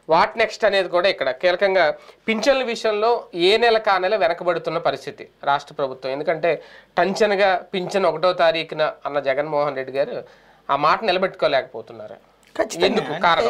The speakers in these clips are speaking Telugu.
వాట్ నెక్స్ట్ అనేది కూడా ఇక్కడ కీలకంగా పింఛన్ల విషయంలో ఏ నెల కా నెల వెనకబడుతున్న పరిస్థితి రాష్ట్ర ప్రభుత్వం ఎందుకంటే టంచనగా పింఛన్ ఒకటో తారీఖున అన్న జగన్మోహన్ రెడ్డి గారు ఆ మాట నిలబెట్టుకోలేకపోతున్నారు ఖచ్చితంగా ఎందుకు? అంటే కారణం?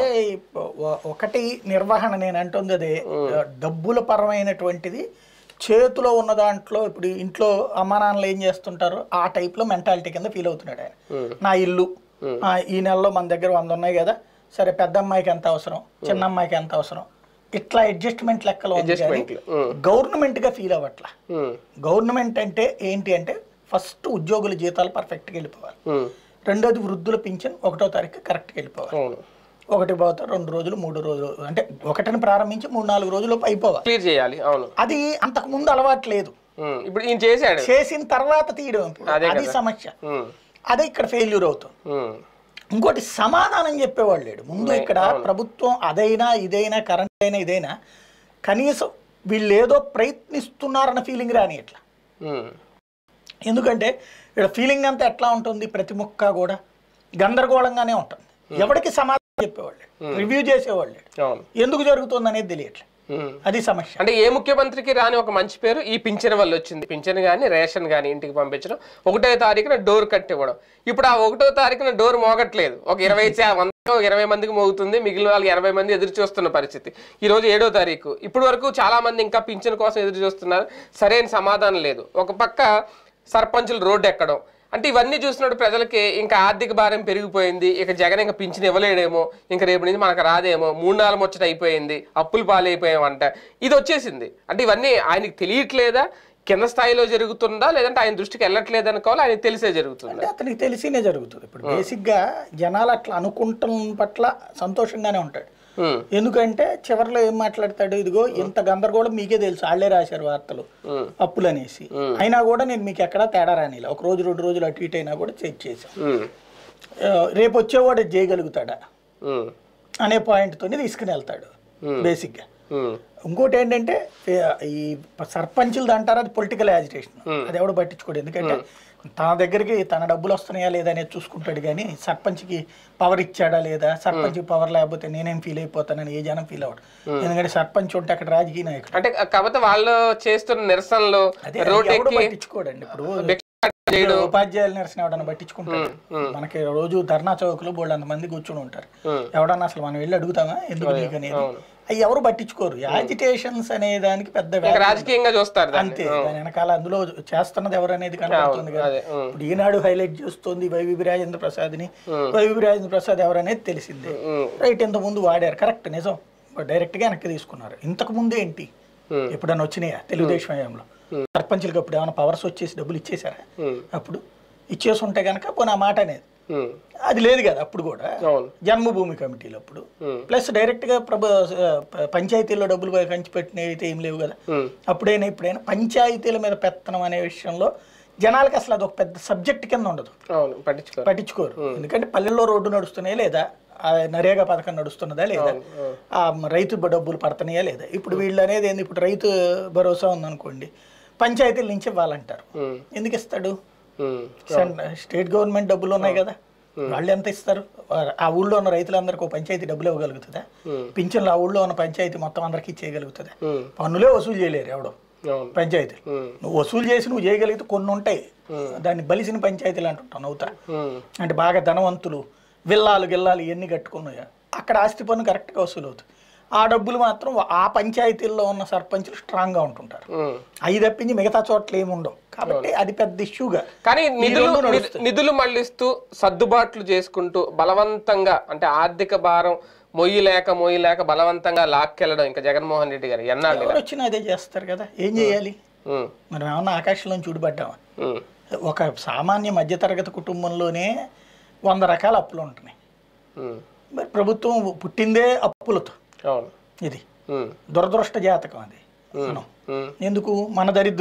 ఒ- ఒకటి నిర్వహణ నేను అంటుంది అదే డబ్బుల పరమైనటువంటిది చేతిలో ఉన్న దాంట్లో ఇప్పుడు ఇంట్లో అమ్మా నాన్నలు ఏం చేస్తుంటారు ఆ టైప్లో మెంటాలిటీ కింద ఫీల్ అవుతున్నాడు ఆయన నా ఇల్లు ఆ, ఈ నెలలో మన దగ్గర వంద ఉన్నాయి కదా సరే పెద్ద అమ్మాయికి ఎంత అవసరం చిన్న అమ్మాయికి ఎంత అవసరం ఇట్లా అడ్జస్ట్మెంట్ లెక్కలో ఉంది కానీ అడ్జస్ట్మెంట్లు ఉమ్, గవర్నమెంట్గా ఫీల్ అవ్వట్లా ఉమ్, గవర్నమెంట్ అంటే ఏంటి అంటే ఫస్ట్ ఉద్యోగుల జీతాలు పర్ఫెక్ట్గా వెళ్ళిపోవాలి ఉమ్, రెండోది వృద్ధుల పింఛన్ ఒకటో తారీఖు కరెక్ట్గా వెళ్ళిపోవాలి అవును ఒకటి పోతే రెండు రోజులు మూడు రోజులు అంటే ఒకటిని ప్రారంభించి మూడు నాలుగు రోజులు అయిపోవాలి క్లియర్ చేయాలి అవును అది అంతకు ముందు అలవాటు లేదు ఉమ్, ఇప్పుడు ఈయన చేశాడు చేసిన తర్వాత తీయడం ఇప్పుడు. అదే అది కదా. సమస్య ఉమ్, అదే ఇక్కడ ఫెయిల్యూర్ అవుతుంది ఉమ్, ఇంకోటి సమాధానం చెప్పేవాళ్ళు లేడు ముందు ఇక్కడ ప్రభుత్వం అదైనా ఇదైనా కరెంట్ అయినా ఇదైనా కనీసం వీళ్ళు ఏదో ప్రయత్నిస్తున్నారన్న ఫీలింగ్ రాని ఇట్లా ఉమ్, ఎందుకంటే ఇక్కడ ఫీలింగ్ అంతా ఎట్లా ఉంటుంది ప్రతి ముక్క కూడా గందరగోళంగానే ఉంటుంది ఎవరికి సమాధానం చెప్పేవాళ్ళు రివ్యూ చేసేవాళ్ళు అవును ఎందుకు జరుగుతుంది అనేది తెలియట్లే ఉమ్. అది సమస్య అంటే ఏ ముఖ్యమంత్రికి రాని ఒక మంచి పేరు ఈ పింఛన్ వల్ల వచ్చింది పింఛన్ కానీ రేషన్ కానీ ఇంటికి పంపించడం ఒకటో తారీఖున డోర్ కట్టివ్వడం ఇప్పుడు ఆ ఒకటో తారీఖున డోర్ మోగట్లేదు ఒక ఇరవై చా- వంద ఒక ఇరవై మందికి మోగుతుంది మిగిలిన వాళ్ళకి ఎనభై మంది ఎదురు చూస్తున్న పరిస్థితి ఈ రోజు ఏడో తారీఖు ఇప్పటి వరకు చాలా మంది ఇంకా పింఛన్ కోసం ఎదురు చూస్తున్నారు సరైన సమాధానం లేదు ఒక పక్క సర్పంచులు రోడ్డు ఎక్కడం అంటే ఇవన్నీ చూసినప్పుడు ప్రజలకి ఇంకా ఆర్థిక భారం పెరిగిపోయింది ఇక జగన్ ఇంకా పింఛన్ ఇవ్వలేడేమో ఇంకా రేపు నుంచి మనకు రాదేమో మూడు నాలుగు ముచ్చట అయిపోయింది అప్పులు పాలైపోయామంట ఇది వచ్చేసింది అంటే ఇవన్నీ ఆయనకి తెలియట్లేదా కింద స్థాయిలో జరుగుతుందా లేదంటే ఆయన దృష్టికి వెళ్ళట్లేదు అనుకోవాలి ఆయనకి తెలిసే జరుగుతుందా అంటే అతనికి తెలిసినే జరుగుతుంది ఇప్పుడు బేసిక్గా జనాలు అట్లా అనుకుంటం పట్ల సంతోషంగానే ఉంటాడు ఉమ్, ఎందుకంటే చివరిలో ఏం మాట్లాడతాడు ఇదిగో ఇంత గందరగోళం మీకే తెలుసు వాళ్ళే రాశారు వార్తలు ఉమ్, అప్పులు అనేసి అయినా కూడా నేను మీకు ఎక్కడా తేడా రానిలా ఒక రోజు రెండు రోజులు అటు ఇటు అయినా కూడా చెక్ చేశాను ఉమ్, ఆ, రేపు వచ్చేవాడు ఇది చేయగలుగుతాడా ఉమ్, అనే పాయింట్తోని తీసుకుని వెళ్తాడు బేసిక్గా ఉమ్, ఇంకోటి ఏంటంటే ఏ, ఈ సర్పంచులది అంటారు అది పొలిటికల్ యాజిటేషన్ అది ఎవడు పట్టించుకోడు ఎందుకంటే తన దగ్గరికి తన డబ్బులు వస్తున్నాయా లేదా అనేది చూసుకుంటాడు కానీ సర్పంచ్కి పవర్ ఇచ్చాడా లేదా సర్పంచ్కి పవర్ లేకపోతే నేనేం ఫీల్ అయిపోతానని ఏ జనం ఫీల్ అవ్వడు ఎందుకంటే సర్పంచ్ ఉంటే అక్కడ రాజకీయ నాయకుడు అంటే కాకపోతే వాళ్ళు చేస్తున్న నిరసనలో అదే అది రోడ్ ఎవడు ఎక్కి పట్టించుకోడండి ఇప్పుడు భిక్ష చేయడం ఉపాధ్యాయుల నిరసన ఎవడన్నా పట్టించుకుంటాడు మనకి రోజు ధర్నా చౌక్లో బోళ్ళు అంతమంది కూర్చుని ఉంటారు ఉమ్. ఎవడన్నా అసలు మనం వెళ్ళి అడుగుతామా ఎందుకు నీకు అనేది అవును. అవి ఎవరు పట్టించుకోరు యాజిటేషన్స్ అనే దానికి పెద్ద ఇంకా value రాజకీయంగా చూస్తారు దాన్ని అంతే దాని వెనకాల అందులో చేస్తున్నది ఎవరు అనేది కనబడుతుంది కదా అదే ఉమ్, ఇప్పుడు ఈనాడు హైలైట్ చేస్తుంది వైవి రాజేంద్ర ప్రసాద్ని వైవి రాజేంద్ర ప్రసాద్ ఎవరనేది తెలిసిందే ఉమ్, రైట్ ఇంత ముందు వాడారు కరెక్ట్ నిజం డైరెక్ట్గా వెనక్కి తీసుకున్నారు ఇంతకు ముందు ఏంటి Hmm. ఎప్పుడన్నా వచ్చినాయా తెలుగుదేశం హయాంలో సర్పంచులకు అప్పుడు ఏమైనా పవర్స్ వచ్చేసి డబ్బులు ఇచ్చేసారా ఉమ్, అప్పుడు ఇచ్చేసి ఉంటే కనుక పోనీ ఆ మాట అనేది ఉమ్, అది లేదు కదా అప్పుడు కూడా అవును జన్మభూమి కమిటీలు అప్పుడు ఉమ్, ప్లస్ డైరెక్ట్గా ప్రభు ప- పంచాయతీల్లో డబ్బులు పంచి పెట్టినవి అయితే ఏం లేవు కదా ఉమ్, అప్పుడైనా ఇప్పుడైనా పంచాయతీల మీద పెత్తనం అనే విషయంలో జనాలకి అసలు అది ఒక పెద్ద సబ్జెక్ట్ కింద ఉండదు అవును పట్టించుకోరు పట్టించుకోరు ఎందుకంటే పల్లెల్లో రోడ్డు నడుస్తున్నాయా లేదా ఆ నరేగా పథకం నడుస్తున్నదా లేదా ఆ రైతు బ- డబ్బులు పడుతున్నాయా లేదా ఇప్పుడు వీళ్ళు అనేది ఏంది ఇప్పుడు రైతు భరోసా ఉందనుకోండి పంచాయతీల నుంచి ఇవ్వాలంటారు ఉమ్, ఎందుకు ఇస్తాడు ఉమ్, సెంట్- స్టేట్ గవర్నమెంట్ డబ్బులు ఉన్నాయి కదా వాళ్ళు ఎంత ఇస్తారు ఆ- ఆ ఊళ్ళో ఉన్న రైతులందరికీ ఒక పంచాయతీ డబ్బులు ఇవ్వగలుగుతుందా ఉమ్, పింఛన్లు ఆ ఊళ్ళో ఉన్న పంచాయతీ మొత్తం అందరికీ ఇచ్చేయగలుగుతుందా ఉమ్, పన్నులే వసూలు చేయలేరు ఎవడో అవును పంచాయతీలు ఉమ్, నువ్వు వసూలు చేసి నువ్వు చేయగలిగితే కొన్ని ఉంటాయి దాన్ని బలిసిన పంచాయతీలు అంటుంటావు నవ్వుతా ఉమ్, అంటే బాగా ధనవంతులు విల్లాలు గిల్లాలు ఇవన్నీ కట్టుకున్నాయా అక్కడ ఆస్తి పన్ను కరెక్ట్గా వసూలు అవుతుంది ఆ డబ్బులు మాత్రం ఆ పంచాయతీల్లో ఉన్న సర్పంచులు స్ట్రాంగ్గా ఉంటుంటారు ఉమ్. అవి తప్పించి మిగతా చోట్ల ఏముండవు కాబట్టి అది పెద్ద ఇష్యూగా కానీ నిధులు రెండు నిధు- నిధులు మళ్ళిస్తూ సర్దుబాట్లు చేసుకుంటూ బలవంతంగా అంటే ఆర్థిక భారం మొయ్యలేక మొయ్యలేక బలవంతంగా లాక్కెళ్ళడం ఇంకా జగన్మోహన్ రెడ్డి గారు ఎన్నాళ్ళు ఇలా? ఎవరు వచ్చినా అదే చేస్తారు కదా ఏం చేయాలి ఉమ్, మనం ఏమన్నా ఆకాశంలో చూడబడ్డామా ఉమ్, ఒక సామాన్య మధ్యతరగతి కుటుంబంలోనే వంద రకాల అప్పులు ఉంటున్నాయి ఉమ్, మరి ప్రభుత్వం పుట్టిందే అప్పులతో అవును ఇది ఉమ్, దురదృష్ట జాతకం అది మనం ఉమ్, ఎందుకు మన దరిద్రులే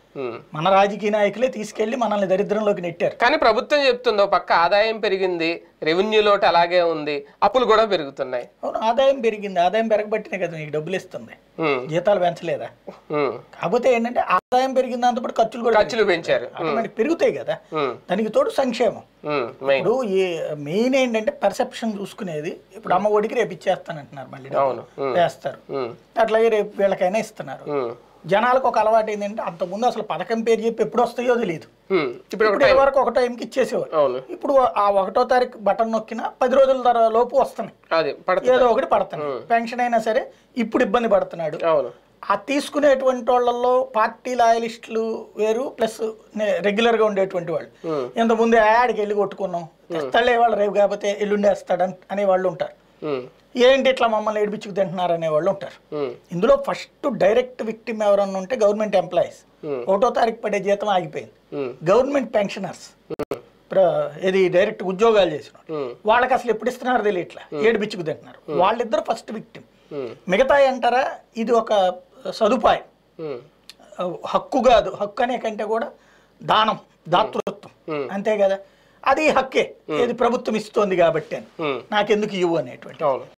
ఉమ్. మన రాజకీయ నాయకులే తీసుకెళ్లి మనల్ని దరిద్రంలోకి నెట్టారు కానీ ప్రభుత్వం చెప్తుంది ఒక పక్క ఆదాయం పెరిగింది రెవెన్యూ లోటు అలాగే ఉంది అప్పులు కూడా పెరుగుతున్నాయి అవును ఆదాయం పెరిగింది ఆదాయం పెరగబట్టినే కదా నీకు డబ్బులు ఇస్తుంది ఉమ్, జీతాలు పెంచలేదా ఉమ్. కాకపోతే ఏంటంటే ఆదాయం పెరిగిన దాంతో పాటు ఖర్చులు కూడా ఖర్చులు పెంచారు ఆటోమేటిక్ పెరుగుతాయి కదా ఉమ్, దానికి తోడు సంక్షేమం ఉమ్, మెయిన్ ఇప్పుడు ఈ మెయిన్ ఏంటంటే పర్సెప్షన్ చూసుకునేది ఇప్పుడు అమ్మ ఒడికి రేపు ఇచ్చేస్తానంటున్నారు మళ్ళీ డబ్బులు. అవును ఉమ్, వేస్తారు ఉమ్, అట్లాగే రేపు వీళ్ళకైనా ఇస్తున్నారు ఉమ్, జనాలకు ఒక అలవాటు ఏంటంటే అంతకుముందు అసలు పథకం పేరు చెప్పి ఎప్పుడు వస్తాయో తెలియదు ఉమ్. ఇప్పుడు ఒక ఇప్పుడు టైం వరకు ఒక టైంకి ఇచ్చేసేవారు అవును ఇప్పుడు ఆ ఒకటో తారీఖు బటన్ నొక్కినా పది రోజుల తర్వాత లోపు వస్తున్నాయి అది పడుతుంది ఏదో ఒకటి పడుతున్నాయి పెన్షన్ అయినా సరే ఇప్పుడు ఇబ్బంది పడుతున్నాడు అవును ఆ తీసుకునేటువంటి వాళ్ళల్లో పార్టీ లాయలిస్టులు వేరు ప్లస్ రెగ్యులర్గా ఉండేటువంటి వాళ్ళు ఉమ్, ఇంతకుముందు యాడికి వెళ్ళి కొట్టుకున్నాం తెస్తాడే వాళ్ళు రేపు కాకపోతే ఎల్లుండేస్తాడని అనే వాళ్ళు ఉంటారు ఉమ్, ఏంటి ఇట్లా మమ్మల్ని ఏడిపించుకు తింటున్నారు అనే వాళ్ళు ఉంటారు ఉమ్, ఇందులో ఫస్ట్ డైరెక్ట్ విక్టిమ్ ఎవరన్నా ఉంటే గవర్నమెంట్ ఎంప్లాయీస్ Hmm. ఒకటో తారీఖు పడే జీతం ఆగిపోయింది ఉమ్, గవర్నమెంట్ పెన్షనర్స్ ఇది డైరెక్ట్ ఉద్యోగాలు చేసిన వాళ్ళు. ఉమ్, వాళ్ళకి అసలు ఎప్పుడు ఇస్తున్నారు తెలియట్లా ఏడిపించుకు తింటున్నారు వాళ్ళిద్దరు ఫస్ట్ విక్టిమ్ ఉమ్, మిగతా అంటారా ఇది ఒక సదుపాయం ఉమ్, హక్కు కాదు హక్కు అనే కంటే కూడా దానం దాతృత్వం Hmm. అంతే కదా అది హక్కే ఏది ప్రభుత్వం ఇస్తోంది కాబట్టి అని ఉమ్. నాకెందుకు ఇవ్వు అనేటువంటి అవును